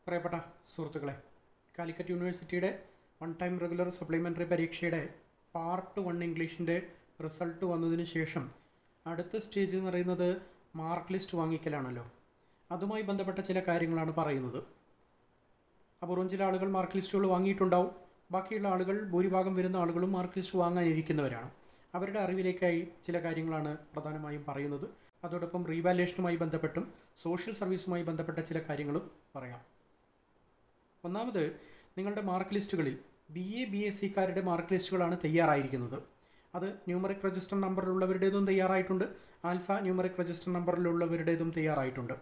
പ്രിയപ്പെട്ട സുഹൃത്തുക്കളെ കാലിക്കറ്റ് യൂണിവേഴ്സിറ്റിയുടെ വൺ ടൈം റെഗുലർ സപ്ലിമെൻ്ററി പരീക്ഷയുടെ പാർട്ട് വൺ ഇംഗ്ലീഷിൻ്റെ റിസൾട്ട് വന്നതിന് ശേഷം അടുത്ത സ്റ്റേജ് എന്ന് പറയുന്നത് മാർക്ക് ലിസ്റ്റ് വാങ്ങിക്കലാണല്ലോ അതുമായി ബന്ധപ്പെട്ട ചില കാര്യങ്ങളാണ് പറയുന്നത് അപൂർവം ചില ആളുകൾ മാർക്ക് ലിസ്റ്റുകൾ വാങ്ങിയിട്ടുണ്ടാവും ബാക്കിയുള്ള ആളുകൾ ഭൂരിഭാഗം വരുന്ന ആളുകളും മാർക്ക് ലിസ്റ്റ് വാങ്ങാനിരിക്കുന്നവരാണ് അവരുടെ അറിവിലേക്കായി ചില കാര്യങ്ങളാണ് പ്രധാനമായും പറയുന്നത് അതോടൊപ്പം റീവാലുവേഷനുമായി ബന്ധപ്പെട്ടും സോഷ്യൽ സർവീസുമായി ബന്ധപ്പെട്ട ചില കാര്യങ്ങളും പറയാം ഒന്നാമത് നിങ്ങളുടെ മാർക്ക് ലിസ്റ്റുകളിൽ ബി എ ബി എസ് സിക്കാരുടെ മാർക്ക് ലിസ്റ്റുകളാണ് തയ്യാറായിരിക്കുന്നത് അത് ന്യൂമറിക് രജിസ്റ്റർ നമ്പറിലുള്ളവരുടേതും തയ്യാറായിട്ടുണ്ട് ആൽഫ ന്യൂമറിക് രജിസ്റ്റർ നമ്പറിലുള്ളവരുടേതും തയ്യാറായിട്ടുണ്ട്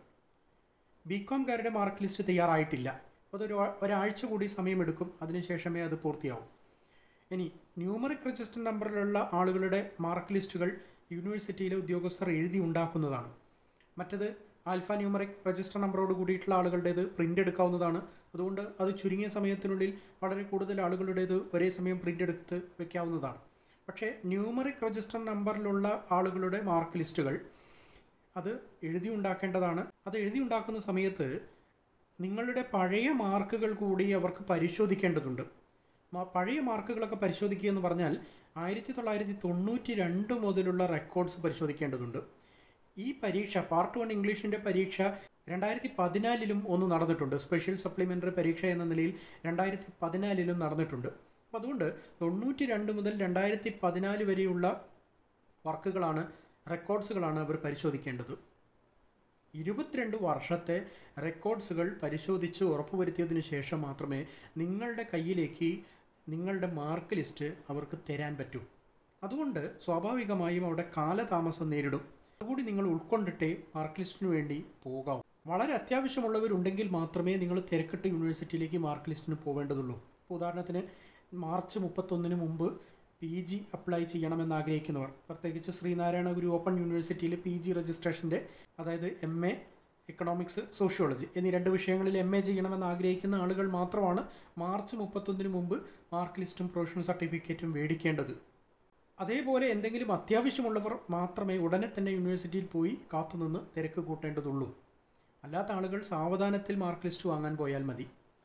ബി കോംകാരുടെ മാർക്ക് ലിസ്റ്റ് തയ്യാറായിട്ടില്ല അതൊരു ഒരാഴ്ച കൂടി സമയമെടുക്കും അതിനുശേഷമേ അത് പൂർത്തിയാവും ഇനി ന്യൂമറിക് രജിസ്റ്റർ നമ്പറിലുള്ള ആളുകളുടെ മാർക്ക് ലിസ്റ്റുകൾ യൂണിവേഴ്സിറ്റിയിലെ ഉദ്യോഗസ്ഥർ എഴുതി ഉണ്ടാക്കുന്നതാണ് മറ്റത് ആൽഫ ന്യൂമറിക് രജിസ്റ്റർ നമ്പറോട് കൂടിയിട്ടുള്ള ആളുകളുടേത് പ്രിൻ്റ് എടുക്കാവുന്നതാണ് അതുകൊണ്ട് അത് ചുരുങ്ങിയ സമയത്തിനുള്ളിൽ വളരെ കൂടുതൽ ആളുകളുടേത് ഒരേ സമയം പ്രിൻ്റ് എടുത്ത് വെക്കാവുന്നതാണ് പക്ഷേ ന്യൂമറിക് രജിസ്റ്റർ നമ്പറിലുള്ള ആളുകളുടെ മാർക്ക് ലിസ്റ്റുകൾ അത് എഴുതി ഉണ്ടാക്കേണ്ടതാണ് അത് എഴുതി ഉണ്ടാക്കുന്ന സമയത്ത് നിങ്ങളുടെ പഴയ മാർക്കുകൾ കൂടി അവർക്ക് പരിശോധിക്കേണ്ടതുണ്ട് മ- പഴയ മാർക്കുകളൊക്കെ പരിശോധിക്കുക എന്ന് പറഞ്ഞാൽ ആയിരത്തി തൊള്ളായിരത്തി തൊണ്ണൂറ്റി രണ്ട് മുതലുള്ള റെക്കോർഡ്സ് പരിശോധിക്കേണ്ടതുണ്ട് ഈ പരീക്ഷ പാർട്ട് വൺ ഇംഗ്ലീഷിൻ്റെ പരീക്ഷ രണ്ടായിരത്തി പതിനാലിലും ഒന്ന് നടന്നിട്ടുണ്ട് സ്പെഷ്യൽ സപ്ലിമെൻ്ററി പരീക്ഷ എന്ന നിലയിൽ രണ്ടായിരത്തി പതിനാലിലും നടന്നിട്ടുണ്ട് അപ്പോൾ അതുകൊണ്ട് തൊണ്ണൂറ്റി രണ്ട് മുതൽ രണ്ടായിരത്തി പതിനാല് വരെയുള്ള വർക്കുകളാണ് റെക്കോർഡ്സുകളാണ് അവർ പരിശോധിക്കേണ്ടത് ഇരുപത്തിരണ്ട് വർഷത്തെ റെക്കോർഡ്സുകൾ പരിശോധിച്ച് ഉറപ്പുവരുത്തിയതിനു ശേഷം മാത്രമേ നിങ്ങളുടെ കയ്യിലേക്ക് നിങ്ങളുടെ മാർക്ക് ലിസ്റ്റ് അവർക്ക് തരാൻ പറ്റൂ അതുകൊണ്ട് സ്വാഭാവികമായും അവിടെ കാലതാമസം നേരിടും അതുകൂടി നിങ്ങൾ ഉൾക്കൊണ്ടിട്ടേ മാർക്ക് ലിസ്റ്റിന് വേണ്ടി പോകാവൂ വളരെ അത്യാവശ്യമുള്ളവരുണ്ടെങ്കിൽ മാത്രമേ നിങ്ങൾ തിരക്കിട്ട് യൂണിവേഴ്സിറ്റിയിലേക്ക് മാർക്ക് ലിസ്റ്റിന് പോവേണ്ടതുള്ളൂ ഇപ്പോൾ ഉദാഹരണത്തിന് മാർച്ച് മുപ്പത്തൊന്നിന് മുമ്പ് പി ജി അപ്ലൈ ചെയ്യണമെന്ന് ആഗ്രഹിക്കുന്നവർ പ്രത്യേകിച്ച് ശ്രീനാരായണ ഗുരു ഓപ്പൺ യൂണിവേഴ്സിറ്റിയിൽ പി ജി രജിസ്ട്രേഷൻ്റെ അതായത് എം എ എക്കണോമിക്സ് സോഷ്യോളജി എന്നീ രണ്ട് വിഷയങ്ങളിൽ എം എ ചെയ്യണമെന്ന് ആഗ്രഹിക്കുന്ന ആളുകൾ മാത്രമാണ് മാർച്ച് മുപ്പത്തൊന്നിന് മുമ്പ് മാർക്ക് ലിസ്റ്റും പ്രൊഫഷണൽ സർട്ടിഫിക്കറ്റും മേടിക്കേണ്ടത് അതേപോലെ എന്തെങ്കിലും അത്യാവശ്യമുള്ളവർ മാത്രമേ ഉടനെ തന്നെ യൂണിവേഴ്സിറ്റിയിൽ പോയി കാത്തുനിന്ന് തിരക്ക് കൂട്ടേണ്ടതുള്ളൂ അല്ലാത്ത ആളുകൾ സാവധാനത്തിൽ മാർക്ക് ലിസ്റ്റ് വാങ്ങാൻ പോയാൽ മതി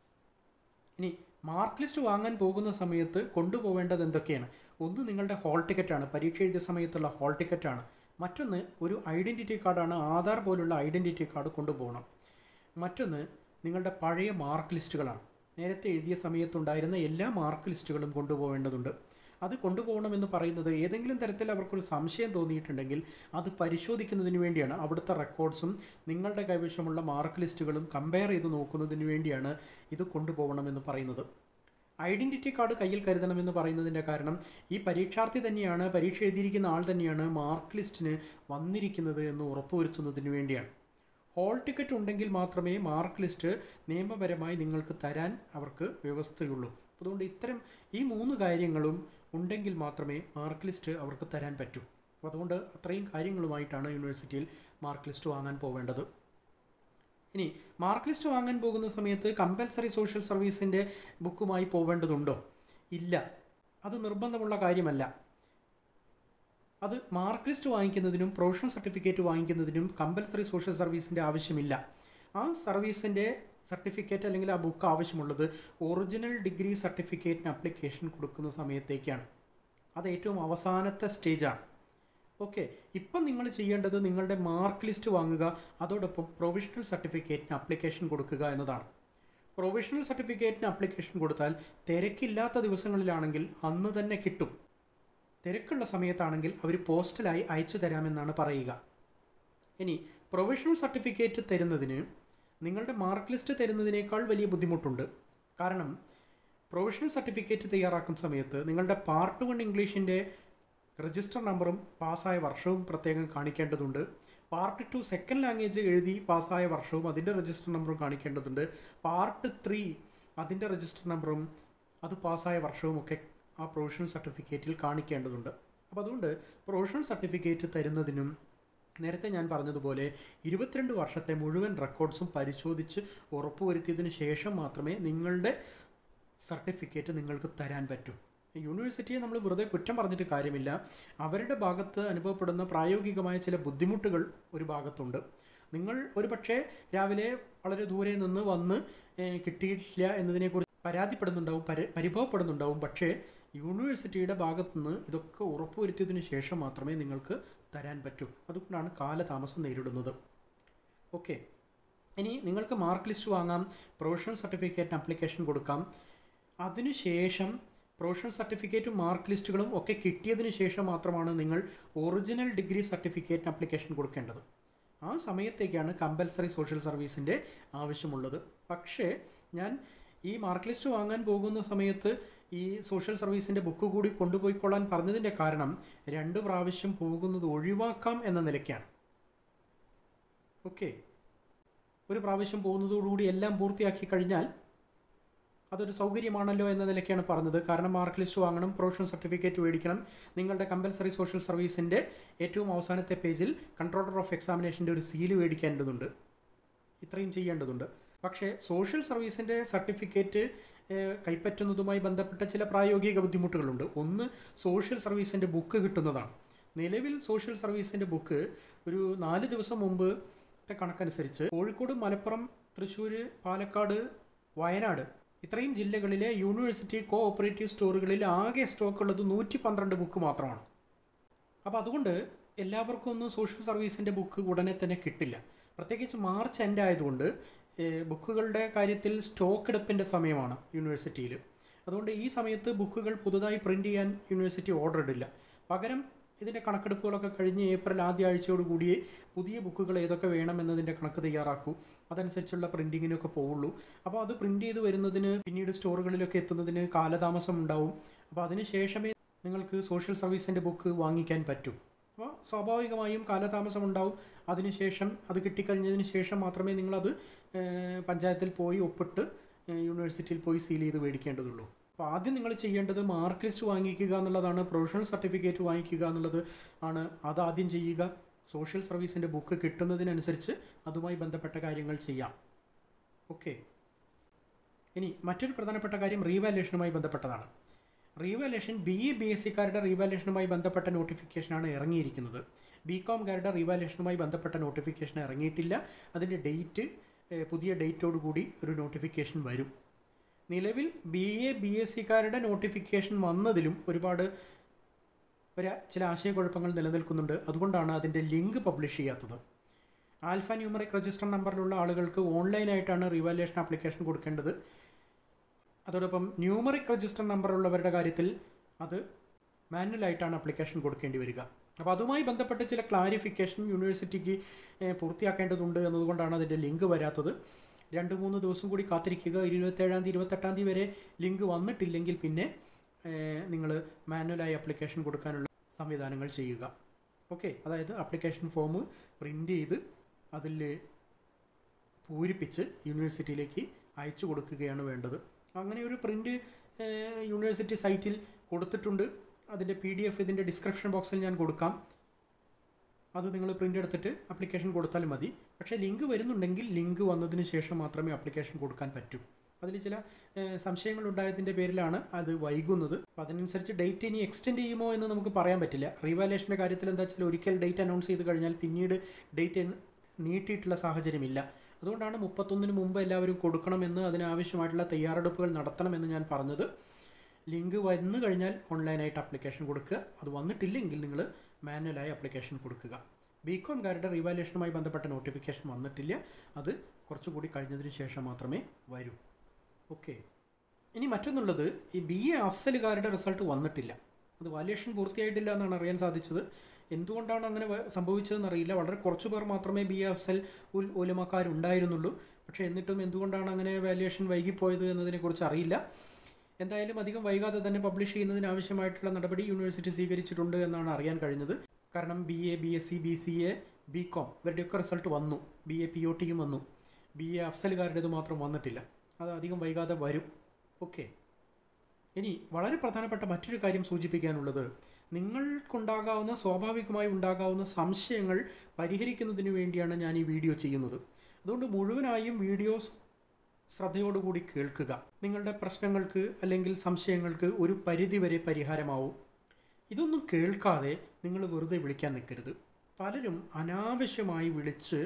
ഇനി മാർക്ക് ലിസ്റ്റ് വാങ്ങാൻ പോകുന്ന സമയത്ത് കൊണ്ടുപോകേണ്ടത് എന്തൊക്കെയാണ് ഒന്ന് നിങ്ങളുടെ ഹോൾ ടിക്കറ്റാണ് പരീക്ഷ എഴുതിയ സമയത്തുള്ള ഹോൾ ടിക്കറ്റാണ് മറ്റൊന്ന് ഒരു ഐഡൻറ്റിറ്റി കാർഡാണ് ആധാർ പോലുള്ള ഐഡൻറ്റിറ്റി കാർഡ് കൊണ്ടുപോകണം മറ്റൊന്ന് നിങ്ങളുടെ പഴയ മാർക്ക് ലിസ്റ്റുകളാണ് നേരത്തെ എഴുതിയ സമയത്തുണ്ടായിരുന്ന എല്ലാ മാർക്ക് ലിസ്റ്റുകളും കൊണ്ടുപോകേണ്ടതുണ്ട് അത് കൊണ്ടുപോകണമെന്ന് പറയുന്നത് ഏതെങ്കിലും തരത്തിൽ അവർക്കൊരു സംശയം തോന്നിയിട്ടുണ്ടെങ്കിൽ അത് പരിശോധിക്കുന്നതിന് വേണ്ടിയാണ് അവിടുത്തെ റെക്കോർഡ്സും നിങ്ങളുടെ കൈവശമുള്ള മാർക്ക് ലിസ്റ്റുകളും കമ്പയർ ചെയ്ത് നോക്കുന്നതിന് വേണ്ടിയാണ് ഇത് കൊണ്ടുപോകണമെന്ന് പറയുന്നത് ഐഡൻറ്റിറ്റി കാർഡ് കയ്യിൽ കരുതണമെന്ന് പറയുന്നതിൻ്റെ കാരണം ഈ പരീക്ഷാർത്ഥി തന്നെയാണ് പരീക്ഷ എഴുതിയിരിക്കുന്ന ആൾ തന്നെയാണ് മാർക്ക് ലിസ്റ്റിന് വന്നിരിക്കുന്നത് എന്ന് ഉറപ്പുവരുത്തുന്നതിന് വേണ്ടിയാണ് ഹോൾ ടിക്കറ്റ് ഉണ്ടെങ്കിൽ മാത്രമേ മാർക്ക് ലിസ്റ്റ് നിയമപരമായി നിങ്ങൾക്ക് തരാൻ അവർക്ക് വ്യവസ്ഥയുള്ളൂ അതുകൊണ്ട് ഇത്തരം ഈ മൂന്ന് കാര്യങ്ങളും ഉണ്ടെങ്കിൽ മാത്രമേ മാർക്ക് ലിസ്റ്റ് അവർക്ക് തരാൻ പറ്റൂ അപ്പോൾ അതുകൊണ്ട് അത്രയും കാര്യങ്ങളുമായിട്ടാണ് യൂണിവേഴ്സിറ്റിയിൽ മാർക്ക് ലിസ്റ്റ് വാങ്ങാൻ പോവേണ്ടത് ഇനി മാർക്ക് ലിസ്റ്റ് വാങ്ങാൻ പോകുന്ന സമയത്ത് കമ്പൽസറി സോഷ്യൽ സർവീസിൻ്റെ ബുക്കുമായി പോവേണ്ടതുണ്ടോ ഇല്ല അത് നിർബന്ധമുള്ള കാര്യമല്ല അത് മാർക്ക് ലിസ്റ്റ് വാങ്ങിക്കുന്നതിനും പ്രൊഫഷണൽ സർട്ടിഫിക്കറ്റ് വാങ്ങിക്കുന്നതിനും കമ്പൽസറി സോഷ്യൽ സർവീസിൻ്റെ ആവശ്യമില്ല ആ സർവീസിൻ്റെ സർട്ടിഫിക്കറ്റ് അല്ലെങ്കിൽ ആ ബുക്ക് ആവശ്യമുള്ളത് ഒറിജിനൽ ഡിഗ്രി സർട്ടിഫിക്കറ്റിന് അപ്ലിക്കേഷൻ കൊടുക്കുന്ന സമയത്തേക്കാണ് അത് ഏറ്റവും അവസാനത്തെ സ്റ്റേജാണ് ഓക്കെ ഇപ്പം നിങ്ങൾ ചെയ്യേണ്ടത് നിങ്ങളുടെ മാർക്ക് ലിസ്റ്റ് വാങ്ങുക അതോടൊപ്പം പ്രൊവിഷണൽ സർട്ടിഫിക്കറ്റിന് അപ്ലിക്കേഷൻ കൊടുക്കുക എന്നതാണ് പ്രൊവിഷണൽ സർട്ടിഫിക്കറ്റിന് അപ്ലിക്കേഷൻ കൊടുത്താൽ തിരക്കില്ലാത്ത ദിവസങ്ങളിലാണെങ്കിൽ അന്ന് തന്നെ കിട്ടും തിരക്കുള്ള സമയത്താണെങ്കിൽ അവർ പോസ്റ്റലായി അയച്ചു തരാമെന്നാണ് പറയുക ഇനി പ്രൊവിഷണൽ സർട്ടിഫിക്കറ്റ് തരുന്നതിന് നിങ്ങളുടെ മാർക്ക് ലിസ്റ്റ് തരുന്നതിനേക്കാൾ വലിയ ബുദ്ധിമുട്ടുണ്ട് കാരണം പ്രൊവിഷണൽ സർട്ടിഫിക്കറ്റ് തയ്യാറാക്കുന്ന സമയത്ത് നിങ്ങളുടെ പാർട്ട് വൺ ഇംഗ്ലീഷിൻ്റെ രജിസ്റ്റർ നമ്പറും പാസ്സായ വർഷവും പ്രത്യേകം കാണിക്കേണ്ടതുണ്ട് പാർട്ട് ടു സെക്കൻഡ് ലാംഗ്വേജ് എഴുതി പാസ്സായ വർഷവും അതിൻ്റെ രജിസ്റ്റർ നമ്പറും കാണിക്കേണ്ടതുണ്ട് പാർട്ട് ത്രീ അതിൻ്റെ രജിസ്റ്റർ നമ്പറും അത് പാസ്സായ വർഷവും ഒക്കെ ആ പ്രൊഫഷണൽ സർട്ടിഫിക്കറ്റിൽ കാണിക്കേണ്ടതുണ്ട് അപ്പോൾ അതുകൊണ്ട് പ്രൊഫഷണൽ സർട്ടിഫിക്കറ്റ് തരുന്നതിനും നേരത്തെ ഞാൻ പറഞ്ഞതുപോലെ ഇരുപത്തിരണ്ട് വർഷത്തെ മുഴുവൻ റെക്കോർഡ്സും പരിശോധിച്ച് ഉറപ്പുവരുത്തിയതിന് ശേഷം മാത്രമേ നിങ്ങളുടെ സർട്ടിഫിക്കറ്റ് നിങ്ങൾക്ക് തരാൻ പറ്റൂ യൂണിവേഴ്സിറ്റിയെ നമ്മൾ വെറുതെ കുറ്റം പറഞ്ഞിട്ട് കാര്യമില്ല അവരുടെ ഭാഗത്ത് അനുഭവപ്പെടുന്ന പ്രായോഗികമായ ചില ബുദ്ധിമുട്ടുകൾ ഒരു ഭാഗത്തുണ്ട് നിങ്ങൾ ഒരു പക്ഷേ രാവിലെ വളരെ ദൂരെ നിന്ന് വന്ന് ഏഹ്, കിട്ടിയിട്ടില്ല എന്നതിനെക്കുറിച്ച് പരാതിപ്പെടുന്നുണ്ടാവും പരി പരിഭവപ്പെടുന്നുണ്ടാവും പക്ഷേ യൂണിവേഴ്സിറ്റിയുടെ ഭാഗത്തുനിന്ന് ഇതൊക്കെ ഉറപ്പുവരുത്തിയതിനു ശേഷം മാത്രമേ നിങ്ങൾക്ക് തരാൻ പറ്റൂ അതുകൊണ്ടാണ് കാലതാമസം നേരിടുന്നത് ഓക്കെ ഇനി നിങ്ങൾക്ക് മാർക്ക് ലിസ്റ്റ് വാങ്ങാം പ്രൊഫഷണൽ സർട്ടിഫിക്കറ്റിന് അപ്ലിക്കേഷൻ കൊടുക്കാം അതിനുശേഷം പ്രൊഫഷണൽ സർട്ടിഫിക്കറ്റും മാർക്ക് ലിസ്റ്റുകളും ഒക്കെ കിട്ടിയതിന് ശേഷം മാത്രമാണ് നിങ്ങൾ ഒറിജിനൽ ഡിഗ്രി സർട്ടിഫിക്കറ്റിന് അപ്ലിക്കേഷൻ കൊടുക്കേണ്ടത് ആ സമയത്തേക്കാണ് കമ്പൽസറി സോഷ്യൽ സർവീസിൻ്റെ ആവശ്യമുള്ളത് പക്ഷേ ഞാൻ ഈ മാർക്ക് ലിസ്റ്റ് വാങ്ങാൻ പോകുന്ന സമയത്ത് ഈ സോഷ്യൽ സർവീസിൻ്റെ ബുക്ക് കൂടി കൊണ്ടുപോയിക്കൊള്ളാൻ പറഞ്ഞതിൻ്റെ കാരണം രണ്ട് പ്രാവശ്യം പോകുന്നത് ഒഴിവാക്കാം എന്ന നിലയ്ക്കാണ് ഓക്കെ ഒരു പ്രാവശ്യം പോകുന്നതോടുകൂടി എല്ലാം പൂർത്തിയാക്കി കഴിഞ്ഞാൽ അതൊരു സൗകര്യമാണല്ലോ എന്ന നിലയ്ക്കാണ് പറഞ്ഞത് കാരണം മാർക്ക് ലിസ്റ്റ് വാങ്ങണം പ്രൊഫഷണൽ സർട്ടിഫിക്കറ്റ് മേടിക്കണം നിങ്ങളുടെ കമ്പൽസറി സോഷ്യൽ സർവീസിൻ്റെ ഏറ്റവും അവസാനത്തെ പേജിൽ കൺട്രോളർ ഓഫ് എക്സാമിനേഷൻ്റെ ഒരു സീല് മേടിക്കേണ്ടതുണ്ട് ഇത്രയും ചെയ്യേണ്ടതുണ്ട് പക്ഷേ സോഷ്യൽ സർവീസിൻ്റെ സർട്ടിഫിക്കറ്റ് ഏഹ്, കൈപ്പറ്റുന്നതുമായി ബന്ധപ്പെട്ട ചില പ്രായോഗിക ബുദ്ധിമുട്ടുകളുണ്ട് ഒന്ന് സോഷ്യൽ സർവീസിൻ്റെ ബുക്ക് കിട്ടുന്നതാണ് നിലവിൽ സോഷ്യൽ സർവീസിൻ്റെ ബുക്ക് ഒരു നാല് ദിവസം മുമ്പ് ത്തെ കണക്കനുസരിച്ച് കോഴിക്കോട് മലപ്പുറം തൃശ്ശൂർ പാലക്കാട് വയനാട് ഇത്രയും ജില്ലകളിലെ യൂണിവേഴ്സിറ്റി കോ ഓപ്പറേറ്റീവ് സ്റ്റോറുകളിൽ ആകെ സ്റ്റോക്ക് ഉള്ളത് നൂറ്റി പന്ത്രണ്ട് ബുക്ക് മാത്രമാണ് അപ്പോൾ അതുകൊണ്ട് എല്ലാവർക്കും ഒന്നും സോഷ്യൽ സർവീസിൻ്റെ ബുക്ക് ഉടനെ തന്നെ കിട്ടില്ല പ്രത്യേകിച്ച് മാർച്ച് എൻഡ് ആയതുകൊണ്ട് ഏഹ്, ബുക്കുകളുടെ കാര്യത്തിൽ സ്റ്റോക്ക് എടുപ്പിൻ്റെ സമയമാണ് യൂണിവേഴ്സിറ്റിയിൽ അതുകൊണ്ട് ഈ സമയത്ത് ബുക്കുകൾ പുതുതായി പ്രിൻ്റ് ചെയ്യാൻ യൂണിവേഴ്സിറ്റി ഓർഡർ ഇടില്ല പകരം ഇതിൻ്റെ കണക്കെടുപ്പുകളൊക്കെ കഴിഞ്ഞ് ഏപ്രിൽ ആദ്യ ആഴ്ചയോടുകൂടി പുതിയ ബുക്കുകൾ ഏതൊക്കെ വേണമെന്നതിൻ്റെ കണക്ക് തയ്യാറാക്കൂ അതനുസരിച്ചുള്ള പ്രിൻറ്റിങ്ങിനൊക്കെ പോവുള്ളൂ അപ്പോൾ അത് പ്രിൻ്റ് ചെയ്ത് വരുന്നതിന് പിന്നീട് സ്റ്റോറുകളിലൊക്കെ എത്തുന്നതിന് കാലതാമസം ഉണ്ടാവും അപ്പോൾ അതിന് ശേഷമേ നിങ്ങൾക്ക് സോഷ്യൽ സർവീസിൻ്റെ ബുക്ക് വാങ്ങിക്കാൻ പറ്റൂ അപ്പോൾ സ്വാഭാവികമായും കാലതാമസം ഉണ്ടാവും അതിനുശേഷം അത് കിട്ടിക്കഴിഞ്ഞതിന് ശേഷം മാത്രമേ നിങ്ങളത് ഏഹ്, പഞ്ചായത്തിൽ പോയി ഒപ്പിട്ട് ഏഹ്, യൂണിവേഴ്സിറ്റിയിൽ പോയി സീൽ ചെയ്ത് മേടിക്കേണ്ടതുള്ളൂ അപ്പോൾ ആദ്യം നിങ്ങൾ ചെയ്യേണ്ടത് മാർക്ക് ലിസ്റ്റ് വാങ്ങിക്കുക എന്നുള്ളതാണ് പ്രൊഫഷണൽ സർട്ടിഫിക്കറ്റ് വാങ്ങിക്കുക എന്നുള്ളത് ആണ് അതാദ്യം ചെയ്യുക സോഷ്യൽ സർവീസിൻ്റെ ബുക്ക് കിട്ടുന്നതിനനുസരിച്ച് അതുമായി ബന്ധപ്പെട്ട കാര്യങ്ങൾ ചെയ്യാം ഓക്കെ ഇനി മറ്റൊരു പ്രധാനപ്പെട്ട കാര്യം റീവാലുവേഷനുമായി ബന്ധപ്പെട്ടതാണ് revaluation B A B S സിക്കാരുടെ റീവാലുവേഷനുമായി ബന്ധപ്പെട്ട നോട്ടിഫിക്കേഷനാണ് ഇറങ്ങിയിരിക്കുന്നത് ബി കോംകാരുടെ റീവാലുവേഷനുമായി ബന്ധപ്പെട്ട നോട്ടിഫിക്കേഷൻ ഇറങ്ങിയിട്ടില്ല അതിൻ്റെ ഡേറ്റ് ഏഹ്, പുതിയ ഡേറ്റോട് കൂടി ഒരു നോട്ടിഫിക്കേഷൻ വരും നിലവിൽ ബി എ ബി എസ് സിക്കാരുടെ നോട്ടിഫിക്കേഷൻ വന്നതിലും ഒരുപാട് ഒരു ചില ആശയക്കുഴപ്പങ്ങൾ നിലനിൽക്കുന്നുണ്ട് അതുകൊണ്ടാണ് അതിൻ്റെ ലിങ്ക് പബ്ലിഷ് ചെയ്യാത്തത് ആൽഫ ന്യൂമറിക് രജിസ്റ്റർ നമ്പറിലുള്ള ആളുകൾക്ക് ഓൺലൈനായിട്ടാണ് റിവാലുവേഷൻ ആപ്ലിക്കേഷൻ കൊടുക്കേണ്ടത് അതോടൊപ്പം ന്യൂമറിക് രജിസ്റ്റർ നമ്പറുള്ളവരുടെ കാര്യത്തിൽ അത് മാനുവലായിട്ടാണ് ആപ്ലിക്കേഷൻ കൊടുക്കേണ്ടി വരിക അപ്പോൾ അതുമായി ബന്ധപ്പെട്ട് ചില ക്ലാരിഫിക്കേഷൻ യൂണിവേഴ്സിറ്റിക്ക് ഏഹ്, പൂർത്തിയാക്കേണ്ടതുണ്ട് എന്നതുകൊണ്ടാണ് അതിൻ്റെ ലിങ്ക് വരാത്തത് രണ്ട് മൂന്ന് ദിവസം കൂടി കാത്തിരിക്കുക ഇരുപത്തേഴാം തീയതി ഇരുപത്തെട്ടാം തീയതി വരെ ലിങ്ക് വന്നിട്ടില്ലെങ്കിൽ പിന്നെ നിങ്ങൾ മാനുവലായി ആപ്ലിക്കേഷൻ കൊടുക്കാനുള്ള സംവിധാനങ്ങൾ ചെയ്യുക ഓക്കെ അതായത് ആപ്ലിക്കേഷൻ ഫോം പ്രിൻ്റ് ചെയ്ത് അതിൽ പൂരിപ്പിച്ച് യൂണിവേഴ്സിറ്റിയിലേക്ക് അയച്ചു കൊടുക്കുകയാണ് വേണ്ടത് അങ്ങനെ ഒരു പ്രിൻ്റ് യൂണിവേഴ്സിറ്റി സൈറ്റിൽ കൊടുത്തിട്ടുണ്ട് അതിൻ്റെ പി ഡി എഫ് ഇതിൻ്റെ ഡിസ്ക്രിപ്ഷൻ ബോക്സിൽ ഞാൻ കൊടുക്കാം അത് നിങ്ങൾ പ്രിൻ്റ് എടുത്തിട്ട് ആപ്ലിക്കേഷൻ കൊടുത്താൽ മതി പക്ഷേ ലിങ്ക് വരുന്നുണ്ടെങ്കിൽ ലിങ്ക് വന്നതിന് ശേഷം മാത്രമേ ആപ്ലിക്കേഷൻ കൊടുക്കാൻ പറ്റൂ അതിൽ ചില ഏഹ്, സംശയങ്ങൾ ഉണ്ടായതിൻ്റെ പേരിലാണ് അത് വൈകുന്നത് അപ്പോൾ അതിനനുസരിച്ച് ഡേറ്റ് ഇനി എക്സ്റ്റെൻഡ് ചെയ്യുമോ എന്ന് നമുക്ക് പറയാൻ പറ്റില്ല റീവാലേഷൻ്റെ കാര്യത്തിൽ എന്താ വെച്ചാൽ ഒരിക്കൽ ഡേറ്റ് അനൗൺസ് ചെയ്ത് കഴിഞ്ഞാൽ പിന്നീട് ഡേറ്റ് നീട്ടിയിട്ടുള്ള സാഹചര്യമില്ല അതുകൊണ്ടാണ് മുപ്പത്തൊന്നിന് മുമ്പ് എല്ലാവരും കൊടുക്കണമെന്ന് അതിനാവശ്യമായിട്ടുള്ള തയ്യാറെടുപ്പുകൾ നടത്തണമെന്ന് ഞാൻ പറഞ്ഞത് ലിങ്ക് വന്നു കഴിഞ്ഞാൽ ഓൺലൈനായിട്ട് ആപ്ലിക്കേഷൻ കൊടുക്കുക അത് വന്നിട്ടില്ലെങ്കിൽ നിങ്ങൾ മാനുവലായി ആപ്ലിക്കേഷൻ കൊടുക്കുക ബി കോംകാരുടെ റിവാലുവേഷനുമായി ബന്ധപ്പെട്ട നോട്ടിഫിക്കേഷൻ വന്നിട്ടില്ല അത് കുറച്ചുകൂടി കഴിഞ്ഞതിന് ശേഷം മാത്രമേ വരൂ ഓക്കെ ഇനി മറ്റൊന്നുള്ളത് ഈ ബി എ അഫ്സലുകാരുടെ റിസൾട്ട് വന്നിട്ടില്ല അത് വാല്യുവേഷൻ പൂർത്തിയായിട്ടില്ല എന്നാണ് അറിയാൻ സാധിച്ചത് എന്തുകൊണ്ടാണ് അങ്ങനെ വ- സംഭവിച്ചതെന്ന് അറിയില്ല വളരെ കുറച്ച് പേർ മാത്രമേ ബി എ അഫ്സൽ ഉൽ ഉലമക്കാരുണ്ടായിരുന്നുള്ളൂ പക്ഷേ എന്നിട്ടും എന്തുകൊണ്ടാണ് അങ്ങനെ വാല്യുവേഷൻ വൈകിപ്പോയത് എന്നതിനെക്കുറിച്ച് അറിയില്ല എന്തായാലും അധികം വൈകാതെ തന്നെ പബ്ലിഷ് ചെയ്യുന്നതിന് ആവശ്യമായിട്ടുള്ള നടപടി യൂണിവേഴ്സിറ്റി സ്വീകരിച്ചിട്ടുണ്ട് എന്നാണ് അറിയാൻ കഴിഞ്ഞത് കാരണം B A B S C B C A B com ഇവരുടെയൊക്കെ റിസൾട്ട് വന്നു ബി എ പി ഒ ടിയും വന്നു ബി എ അഫ്സലുകാരുടേത് മാത്രം വന്നിട്ടില്ല അത് അധികം വൈകാതെ വരും ഓക്കെ ഇനി വളരെ പ്രധാനപ്പെട്ട മറ്റൊരു കാര്യം സൂചിപ്പിക്കാനുള്ളത് നിങ്ങൾക്കുണ്ടാകാവുന്ന സ്വാഭാവികമായി ഉണ്ടാകാവുന്ന സംശയങ്ങൾ പരിഹരിക്കുന്നതിന് വേണ്ടിയാണ് ഞാൻ ഈ വീഡിയോ ചെയ്യുന്നത് അതുകൊണ്ട് മുഴുവനായും വീഡിയോസ് ശ്രദ്ധയോടുകൂടി കേൾക്കുക നിങ്ങളുടെ പ്രശ്നങ്ങൾക്ക് അല്ലെങ്കിൽ സംശയങ്ങൾക്ക് ഒരു പരിധിവരെ പരിഹാരമാവും ഇതൊന്നും കേൾക്കാതെ നിങ്ങൾ വെറുതെ വിളിക്കാൻ നിൽക്കരുത് പലരും അനാവശ്യമായി വിളിച്ച്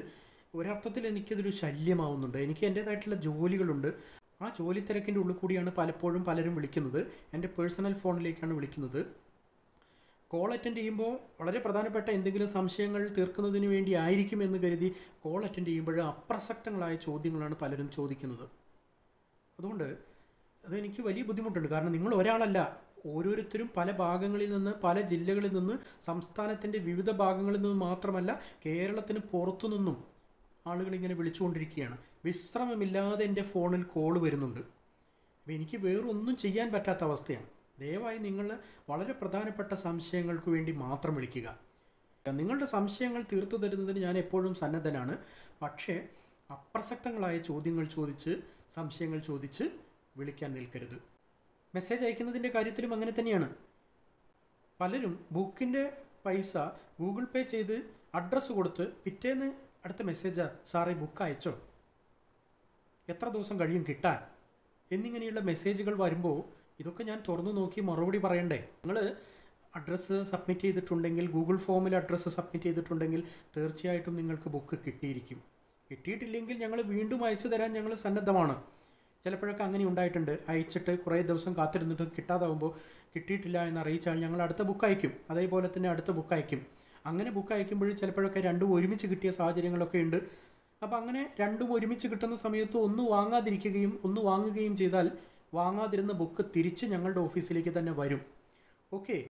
ഒരർത്ഥത്തിൽ എനിക്കതൊരു ശല്യമാവുന്നുണ്ട് എനിക്ക് എൻ്റേതായിട്ടുള്ള ജോലികളുണ്ട് ആ ജോലി തിരക്കിൻ്റെ ഉള്ളിൽ കൂടിയാണ് പലപ്പോഴും പലരും വിളിക്കുന്നത് എൻ്റെ പേഴ്സണൽ ഫോണിലേക്കാണ് വിളിക്കുന്നത് കോൾ അറ്റൻഡ് ചെയ്യുമ്പോൾ വളരെ പ്രധാനപ്പെട്ട എന്തെങ്കിലും സംശയങ്ങൾ തീർക്കുന്നതിന് വേണ്ടി ആയിരിക്കും എന്ന് കരുതി കോൾ അറ്റൻഡ് ചെയ്യുമ്പോൾ അപ്രസക്തങ്ങളായ ചോദ്യങ്ങളാണ് പലരും ചോദിക്കുന്നത് അതുകൊണ്ട് അതെനിക്ക് വലിയ ബുദ്ധിമുട്ടുണ്ട് കാരണം നിങ്ങൾ ഒരാളല്ല ഓരോരുത്തരും പല ഭാഗങ്ങളിൽ നിന്ന് പല ജില്ലകളിൽ നിന്ന് സംസ്ഥാനത്തിൻ്റെ വിവിധ ഭാഗങ്ങളിൽ നിന്ന് മാത്രമല്ല കേരളത്തിന് പുറത്തു നിന്നും ആളുകൾ ഇങ്ങനെ വിളിച്ചുകൊണ്ടിരിക്കുകയാണ് വിശ്രമമില്ലാതെ എൻ്റെ ഫോണിൽ കോൾ വരുന്നുണ്ട് അപ്പോൾ എനിക്ക് വേറൊന്നും ചെയ്യാൻ പറ്റാത്ത അവസ്ഥയാണ് ദയവായി നിങ്ങൾ വളരെ പ്രധാനപ്പെട്ട സംശയങ്ങൾക്ക് വേണ്ടി മാത്രം വിളിക്കുക നിങ്ങളുടെ സംശയങ്ങൾ തീർത്തു തരുന്നതിന് ഞാൻ എപ്പോഴും സന്നദ്ധനാണ് പക്ഷേ അപ്രസക്തങ്ങളായ ചോദ്യങ്ങൾ ചോദിച്ച് സംശയങ്ങൾ ചോദിച്ച് വിളിക്കാൻ നിൽക്കരുത് മെസ്സേജ് അയക്കുന്നതിൻ്റെ കാര്യത്തിലും അങ്ങനെ തന്നെയാണ് പലരും ബുക്കിൻ്റെ പൈസ ഗൂഗിൾ പേ ചെയ്ത് അഡ്രസ്സ് കൊടുത്ത് പിറ്റേന്ന് അടുത്ത മെസ്സേജാ സാറേ ബുക്ക് അയച്ചോ എത്ര ദിവസം കഴിയും കിട്ടാൻ എന്നിങ്ങനെയുള്ള മെസ്സേജുകൾ വരുമ്പോൾ ഇതൊക്കെ ഞാൻ തുറന്നു നോക്കി മറുപടി പറയണ്ടേ നിങ്ങൾ അഡ്രസ്സ് സബ്മിറ്റ് ചെയ്തിട്ടുണ്ടെങ്കിൽ ഗൂഗിൾ ഫോമിൽ അഡ്രസ്സ് സബ്മിറ്റ് ചെയ്തിട്ടുണ്ടെങ്കിൽ തീർച്ചയായിട്ടും നിങ്ങൾക്ക് ബുക്ക് കിട്ടിയിരിക്കും കിട്ടിയിട്ടില്ലെങ്കിൽ ഞങ്ങൾ വീണ്ടും അയച്ചു തരാൻ ഞങ്ങൾ സന്നദ്ധമാണ് ചിലപ്പോഴൊക്കെ അങ്ങനെ ഉണ്ടായിട്ടുണ്ട് അയച്ചിട്ട് കുറേ ദിവസം കാത്തിരുന്നിട്ടും കിട്ടാതാവുമ്പോൾ കിട്ടിയിട്ടില്ല എന്ന് അറിയിച്ചാൽ ഞങ്ങൾ അടുത്ത ബുക്ക് അയക്കും അതേപോലെ തന്നെ അടുത്ത ബുക്ക് അയക്കും അങ്ങനെ ബുക്ക് അയക്കുമ്പോൾ ചിലപ്പോഴൊക്കെ രണ്ടും ഒരുമിച്ച് കിട്ടിയ സാഹചര്യങ്ങളൊക്കെ ഉണ്ട് അപ്പോൾ അങ്ങനെ രണ്ടും ഒരുമിച്ച് കിട്ടുന്ന സമയത്ത് ഒന്ന് വാങ്ങാതിരിക്കുകയും ഒന്ന് വാങ്ങുകയും ചെയ്താൽ വാങ്ങാതിരുന്ന ബുക്ക് തിരിച്ച് ഞങ്ങളുടെ ഓഫീസിലേക്ക് തന്നെ വരും ഓക്കെ